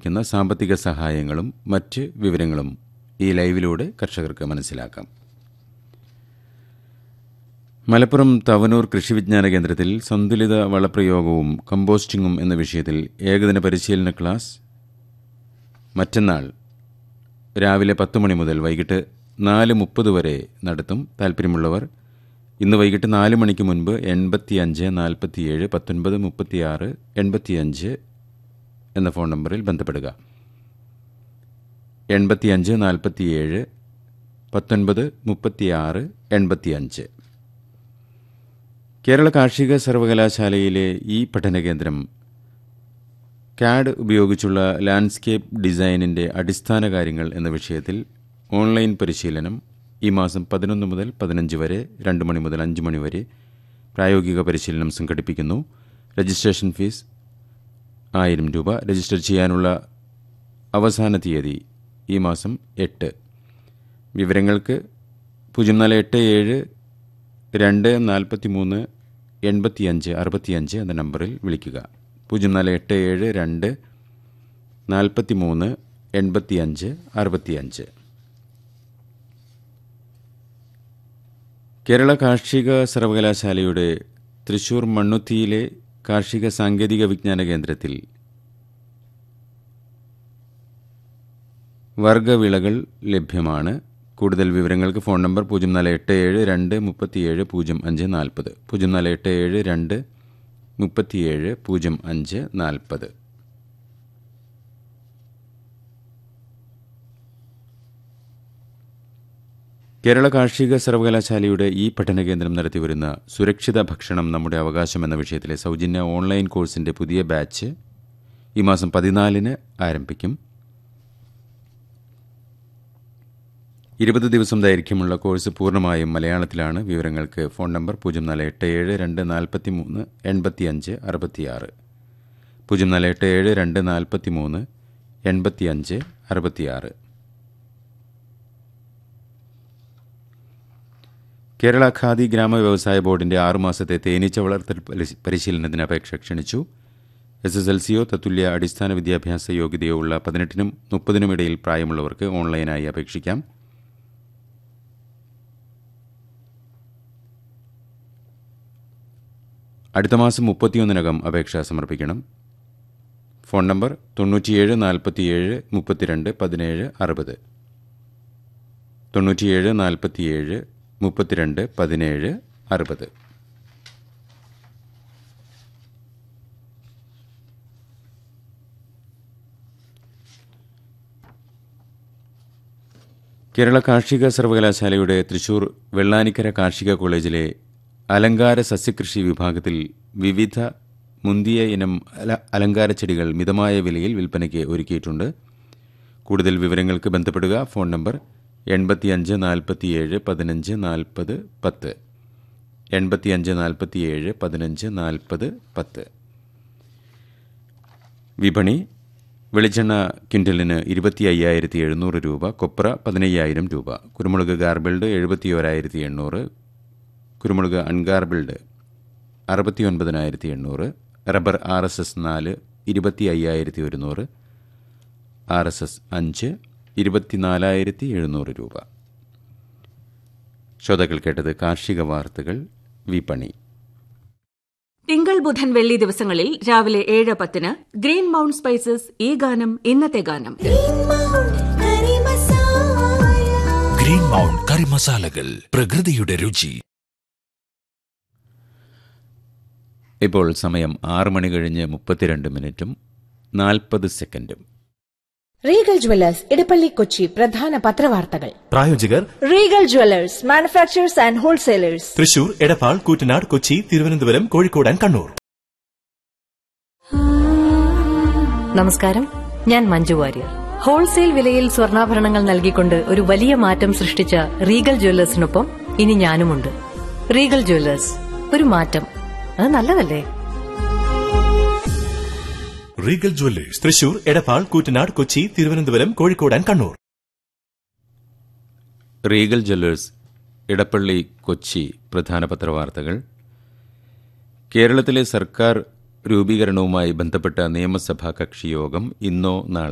ലഭിക്കുന്ന സാമ്പത്തിക സഹായങ്ങളും മറ്റ് വിവരങ്ങളും ഈ ലൈവിലൂടെ കർഷകർക്ക് മനസ്സിലാക്കാം മലപ്പുറം തവനൂർ കൃഷി വിജ്ഞാന കേന്ദ്രത്തിൽ സന്തുലിത വളപ്രയോഗവും കമ്പോസ്റ്റിംഗും എന്ന വിഷയത്തിൽ ഏകദിന പരിശീലന ക്ലാസ് മറ്റന്നാൾ രാവിലെ പത്ത് മണി മുതൽ വൈകിട്ട് നാല് മുപ്പത് വരെ നടത്തും താൽപ്പര്യമുള്ളവർ ഇന്ന് വൈകിട്ട് നാല് മണിക്ക് മുൻപ് എൺപത്തി അഞ്ച് നാൽപ്പത്തിയേഴ് പത്തൊൻപത് മുപ്പത്തിയാറ് എൺപത്തിയഞ്ച് എന്ന ഫോൺ നമ്പറിൽ ബന്ധപ്പെടുക എൺപത്തിയഞ്ച് നാൽപ്പത്തിയേഴ് പത്തൊൻപത് മുപ്പത്തിയാറ് എൺപത്തിയഞ്ച് കേരള കാർഷിക സർവകലാശാലയിലെ ഈ പഠനകേന്ദ്രം കാഡ് ഉപയോഗിച്ചുള്ള ലാൻഡ്സ്കേപ്പ് ഡിസൈനിൻ്റെ അടിസ്ഥാന കാര്യങ്ങൾ എന്ന വിഷയത്തിൽ ഓൺലൈൻ പരിശീലനം ഈ മാസം പതിനൊന്ന് മുതൽ പതിനഞ്ച് വരെ രണ്ട് മണി മുതൽ അഞ്ച് മണി വരെ പ്രായോഗിക പരിശീലനം സംഘടിപ്പിക്കുന്നു രജിസ്ട്രേഷൻ ഫീസ് ആയിരം രൂപ രജിസ്റ്റർ ചെയ്യാനുള്ള അവസാന തീയതി ഈ മാസം എട്ട് വിവരങ്ങൾക്ക് പൂജ്യം നാല് എട്ട് ഏഴ് രണ്ട് നാൽപ്പത്തി മൂന്ന് എൺപത്തിയഞ്ച് അറുപത്തിയഞ്ച് എന്ന നമ്പറിൽ വിളിക്കുക പൂജ്യം നാല് എട്ട് ഏഴ് രണ്ട് നാൽപ്പത്തി മൂന്ന് എൺപത്തിയഞ്ച് അറുപത്തിയഞ്ച് കേരള കാർഷിക സർവകലാശാലയുടെ തൃശൂർ മണ്ണുത്തിയിലെ കാർഷിക സാങ്കേതിക വിജ്ഞാന കേന്ദ്രത്തിൽ വർഗവിളകൾ ലഭ്യമാണ് കൂടുതൽ വിവരങ്ങൾക്ക് ഫോൺ നമ്പർ പൂജ്യം നാല് എട്ട് ഏഴ് രണ്ട് മുപ്പത്തിയേഴ് പൂജ്യം അഞ്ച് നാൽപ്പത് പൂജ്യം നാല് എട്ട് ഏഴ് രണ്ട് മുപ്പത്തിയേഴ് പൂജ്യം അഞ്ച് നാൽപ്പത് കേരള കാർഷിക സർവകലാശാലയുടെ ഈ പഠനകേന്ദ്രം നടത്തിവരുന്ന സുരക്ഷിത ഭക്ഷണം നമ്മുടെ അവകാശം എന്ന വിഷയത്തിലെ സൗജന്യ ഓൺലൈൻ കോഴ്സിന്റെ പുതിയ ബാച്ച് ഈ മാസം പതിനാലിന് ആരംഭിക്കും ഇരുപത് ദിവസം ദൈർഘ്യമുള്ള കോഴ്സ് പൂർണ്ണമായും മലയാളത്തിലാണ് വിവരങ്ങൾക്ക് ഫോൺ നമ്പർ പൂജ്യം നാല് എട്ട് ഏഴ് രണ്ട് നാൽപ്പത്തി മൂന്ന് എൺപത്തിയഞ്ച് അറുപത്തിയാറ് പൂജ്യം നാല് എട്ട് ഏഴ് രണ്ട് നാൽപ്പത്തി മൂന്ന് എൺപത്തിയഞ്ച് അറുപത്തിയാറ് കേരള ഖാദി ഗ്രാമ വ്യവസായ ബോർഡിന്റെ ആറുമാസത്തെ തേനീച്ച വളർത്തൽ പരിശ- പരിശീലനത്തിന് അപേക്ഷ ക്ഷണിച്ചു എസ് എസ് എൽ സിയോ തത്തുല്യ അടിസ്ഥാന വിദ്യാഭ്യാസ യോഗ്യതയോ ഉള്ള പതിനെട്ടിനും മുപ്പതിനും ഇടയിൽ പ്രായമുള്ളവർക്ക് ഓൺലൈനായി അപേക്ഷിക്കാം അടുത്ത മാസം മുപ്പത്തിയൊന്നിനകം അപേക്ഷ സമർപ്പിക്കണം ഫോൺ നമ്പർ തൊണ്ണൂറ്റിയേഴ് നാൽപ്പത്തിയേഴ് മുപ്പത്തിരണ്ട് പതിനേഴ് അറുപത് തൊണ്ണൂറ്റിയേഴ് നാൽപ്പത്തിയേഴ് മുപ്പത്തിരണ്ട് പതിനേഴ് അറുപത് കേരള കാർഷിക സർവകലാശാലയുടെ തൃശൂർ വെള്ളാനിക്കര കാർഷിക കോളേജിലെ അലങ്കാര സസ്യകൃഷി വിഭാഗത്തിൽ വിവിധ മുന്തിയ ഇനം അല അലങ്കാര ചെടികൾ മിതമായ വിലയിൽ വിൽപ്പനയ്ക്ക് ഒരുക്കിയിട്ടുണ്ട് കൂടുതൽ വിവരങ്ങൾക്ക് ബന്ധപ്പെടുക ഫോൺ നമ്പർ എൺപത്തിയഞ്ച് നാൽപ്പത്തിയേഴ് പതിനഞ്ച് നാൽപ്പത് പത്ത് എൺപത്തിയഞ്ച് നാൽപ്പത്തിയേഴ് പതിനഞ്ച് നാൽപ്പത് പത്ത് വിപണി വെളിച്ചെണ്ണ ക്വിൻ്റലിന് ഇരുപത്തി അയ്യായിരത്തി എഴുന്നൂറ് രൂപ കൊപ്ര പതിനയ്യായിരം രൂപ കുരുമുളക് ഗാർബിൾഡ് എഴുപത്തി ഓരായിരത്തി എണ്ണൂറ് കുരുമുളക് അൺഗാർബിൾഡ് അറുപത്തി ഒൻപതിനായിരത്തി എണ്ണൂറ് റബ്ബർ ആർ എസ് എസ് നാല് ഇരുപത്തി അയ്യായിരത്തി ഒരുന്നൂറ് ആർ എസ് എസ് അഞ്ച് ഇരുപത്തിനാലായിരത്തി എഴുന്നൂറ് രൂപ ശ്രോതാക്കൾ കേട്ടത് കാർഷിക വാർത്തകൾ വിപണി തിങ്കൾ ബുധൻ വെള്ളി ദിവസങ്ങളിൽ രാവിലെ ഏഴ് പത്തിന് ഗ്രീൻ മൗണ്ട് സ്പൈസസ് ഈ ഗാനം ഇന്നത്തെ ഗാനം ഗ്രീൻ മൗണ്ട് കറി മസാലകൾ പ്രകൃതിയുടെ രുചി ഇപ്പോൾ സമയം ആറ് മണി കഴിഞ്ഞ് മുപ്പത്തിരണ്ട് മിനിറ്റും നാൽപ്പത് സെക്കൻഡും റീഗൽ ജ്വല്ലേഴ്സ് ഇടപ്പള്ളി കൊച്ചി പ്രധാന പത്രവാർത്തകൾ പ്രായോജകർ Regal jewellers manufacturers and wholesalers Thrissur Edappal Koottanad Kochi Thiruvananthapuram Kozhikode and Kannur നമസ്കാരം ഞാൻ മഞ്ജു വാര്യർ ഹോൾസെയിൽ വിലയിൽ സ്വർണ്ണാഭരണങ്ങൾ നൽകിക്കൊണ്ട് ഒരു വലിയ മാറ്റം സൃഷ്ടിച്ച റീഗൽ ജ്വല്ലേഴ്സിനൊപ്പം ഇനി ഞാനുമുണ്ട് റീഗൽ ജ്വല്ലേഴ്സ് ഒരു മാറ്റം അത് നല്ലതല്ലേ Regal jewellers Thrissur Edappal Koottanad Kochi Thiruvananthapuram Kozhikode and Kannur Regal jewellers Edappally Kochi പ്രധാന പത്രവാർത്തകൾ കേരളത്തിലെ സർക്കാർ രൂപീകരണവുമായി ബന്ധപ്പെട്ട നിയമസഭാ കക്ഷി യോഗം ഇന്നോ നാളെ